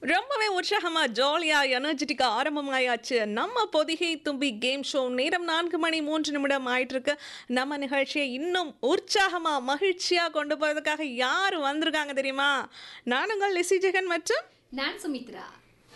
ரொம்பவே உற்சாகமா ஜாலியா எனர்ஜெட்டிக்கா ஆரம்பமாயாச்சு நம்ம பொதிகை தும்பி கேம் ஷோ நேரம் நான்கு மணி மூன்று நிமிடம் ஆயிட்டு இருக்கு நம்ம நிகழ்ச்சியை இன்னும் உற்சாகமா மகிழ்ச்சியா கொண்டு போறதுக்காக யார் வந்திருக்காங்க தெரியுமா நானுங்கள் லிசி ஜெகன் மற்றும் நான் சுமித்ரா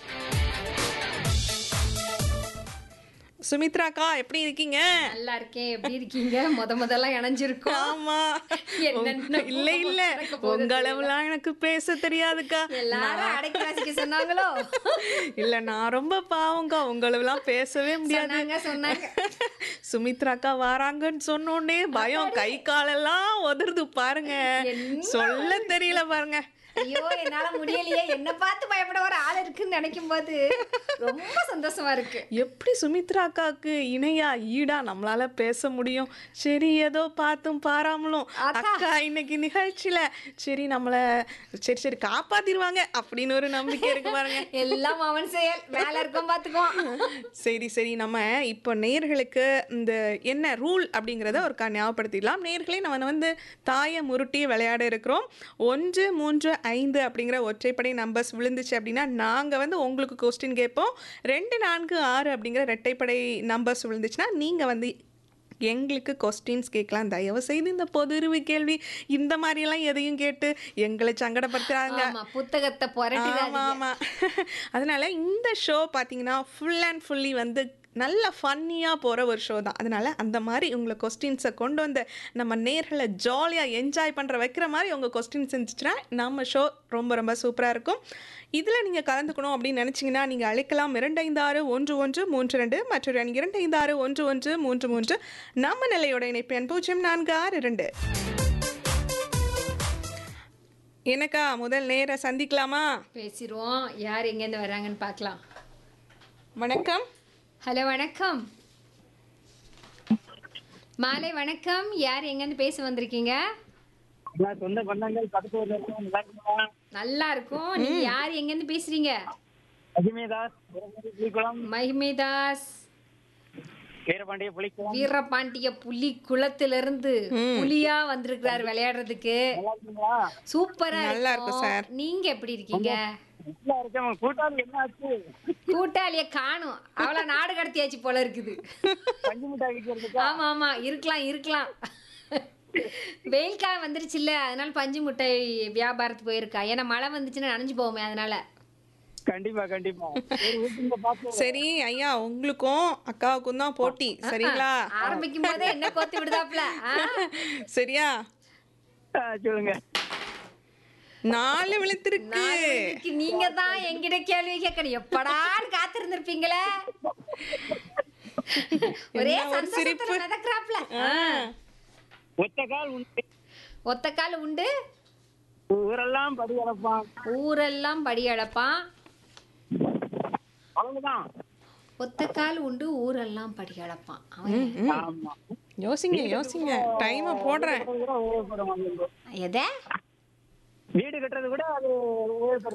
சுமித்ராக்கா எப்படி இருக்கீங்க நல்லா இருக்கேன் எப்படி இருக்கீங்க முத முதல்ல இணைஞ்சிருக்கோம் ஆமா என்னென்ன இல்ல இல்ல நடக்க போகுது உங்களெல்லாம் எனக்கு பேச தெரியாதுக்கா எல்லாரும் அடக்கி வாசிக்க சொன்னாங்களோ இல்ல நான் ரொம்ப பாவங்க உங்களெல்லாம் பேசவே முடியாது சொன்னாங்க சொன்னாங்க சுமித்ராக்கா வராங்கன்னு சொன்னோடனே பயம் கை காலெல்லாம் உதறுது பாருங்க என்ன சொல்ல தெரியல பாருங்க ஐயோ என்னால முடியலையே என்ன பார்த்து பயப்பட ஒரு ஆள் இருக்குன்னு நினைக்கும் போது ரொம்ப சந்தோஷமா இருக்கு எப்படி சுமித்ரா அக்காவுக்கு இணையா ஈடா நம்மளால பேச முடியும் சரி ஏதோ பார்த்தும் பாராமலும் அக்கா. அக்கா இன்னைக்கு நிகழ்ச்சியில சரி நம்மள சரி சரி காப்பாத்திருவாங்க அப்படின்னு ஒரு நம்பிக்கை இருக்கு பாருங்க எல்லாம் அவன் செயல் மேல இருக்கோம் பாத்துக்குவோம் சரி சரி நம்ம இப்போ நேர்களுக்கு இந்த என்ன ரூல் அப்படிங்கிறத ஒரு ஞாபகப்படுத்திடலாம் நேர்களே நம்ம வந்து தாயை முருட்டி விளையாட இருக்கிறோம் ஒன்று மூன்று ஐந்து அப்படிங்கிற ஒற்றைப்படை நம்பர்ஸ் விழுந்துச்சு அப்படின்னா நாங்கள் வந்து உங்களுக்கு கொஸ்டின் கேட்போம் ரெண்டு நான்கு ஆறு அப்படிங்கிற ரெட்டைப்படை நம்பர்ஸ் விழுந்துச்சுன்னா நீங்கள் வந்து எங்களுக்கு கொஸ்டின்ஸ் கேட்கலாம் தயவு செய்து இந்த பொது அறிவு கேள்வி இந்த மாதிரியெல்லாம் எதையும் கேட்டு எங்களை சங்கடப்படுத்துறாங்க ஆமா புத்தகத்தை ஆமா புரட்டிடாதீங்க ஆமா அதனால இந்த ஷோ பார்த்தீங்கன்னா ஃபுல் அண்ட் ஃபுல்லி வந்து நல்ல ஃபன்னியாக போகிற ஒரு ஷோ தான் அதனால அந்த மாதிரி உங்களை கொஸ்டின்ஸை கொண்டு வந்து நம்ம நேர்களை ஜாலியாக என்ஜாய் பண்ணுற வைக்கிற மாதிரி உங்கள் கொஸ்டின்ஸ் இருந்துச்சுன்னா நம்ம ஷோ ரொம்ப ரொம்ப சூப்பராக இருக்கும் இதில் நீங்கள் கலந்துக்கணும் அப்படின்னு நினச்சிங்கன்னா நீங்கள் அழைக்கலாம் இரண்டு ஐந்து ஆறு ஒன்று ஒன்று மூன்று ரெண்டு மற்றொரு எண் இரண்டு ஐந்து ஆறு ஒன்று ஒன்று மூன்று மூன்று நம்ம நிலையோட இணைப்பு எண் பூஜ்ஜியம் நான்கு ஆறு இரண்டு எனக்கா முதல் நேர சந்திக்கலாமா பேசிடுவோம் யார் எங்கேருந்து வராங்கன்னு பார்க்கலாம் வணக்கம் ஹலோ வணக்கம் மாலை வணக்கம் யார் எங்கேருந்து பேச வந்திருக்கீங்க எல்லா சொந்த பந்தங்கள் பக்கத்து ஊர்ல இருக்கோம் நல்லா இருக்குமா நல்லா இருக்கும் நீங்க யார் எங்கேருந்து பேசுறீங்க அஜிமேதாஸ் வீரபாண்டிய புலிக்குளம் மகிமேதாஸ் வீரபாண்டிய புலிக்குளம் வீரபாண்டிய புலி குளத்திலிருந்து புலியா வந்திருக்கிறார் விளையாடுறதுக்கு நல்லா இருக்குங்களா சூப்பரா நல்லா இருக்கும் இருக்கும் சார். நீங்க எப்படி இருக்கீங்க நல்லா இருக்கேன் உங்க கூட்டாளி என்ன ஆச்சு கூட்டாளிய காணும் அவள நாடு கடத்தியாச்சு போல இருக்குது பஞ்சு மிட்டாய் விற்கிறதுக்கா ஆமா ஆமா இருக்கலாம் இருக்கலாம் வெயில் காலம் வந்துருச்சுல்ல அதனால பஞ்சு முட்டை வியாபாரத்துக்கு போயிருக்கா ஏன்னா மழை வந்துச்சுன்னா நனைஞ்சு போவோமே அதனால கண்டிப்பா கண்டிப்பா சரி, வீட்டுல பார்த்து சரி ஐயா உங்களுக்கும் அக்காவுக்கும் தான் போட்டி சரிங்களா ஆரம்பிக்கும் போதே என்ன கோத்து விடுதாப்ல ஆ? சரியா ஆ, சொல்லுங்க நாலு விழுத்திருக்கு நாலு மணிக்கு நீங்க தான் என்கிட்ட கேள்வி கேட்கணும் எப்படான்னு காத்திருந்திருப்பீங்களே ஒரே என்ன ஒரு சிரிப்பு. சந்தோஷத்துல மிதக்குறாப்ல ஆ, ஒத்த கால் உண்டு ஒத்த கால் உண்டு ஊரெல்லாம் படி அளப்பான் ஊரெல்லாம் படி அளப்பான் அவ்வளவுதான் ஒத்த கால் உண்டு ஊரெல்லாம் படி அளப்பான் அவன் ஆமா யோசிங்க யோசிங்க டைமை போடுறேன் அது கூட உபயோகப்படும் அது. எதை வீடு கட்டுறது கூட அது உபயோகப்படும்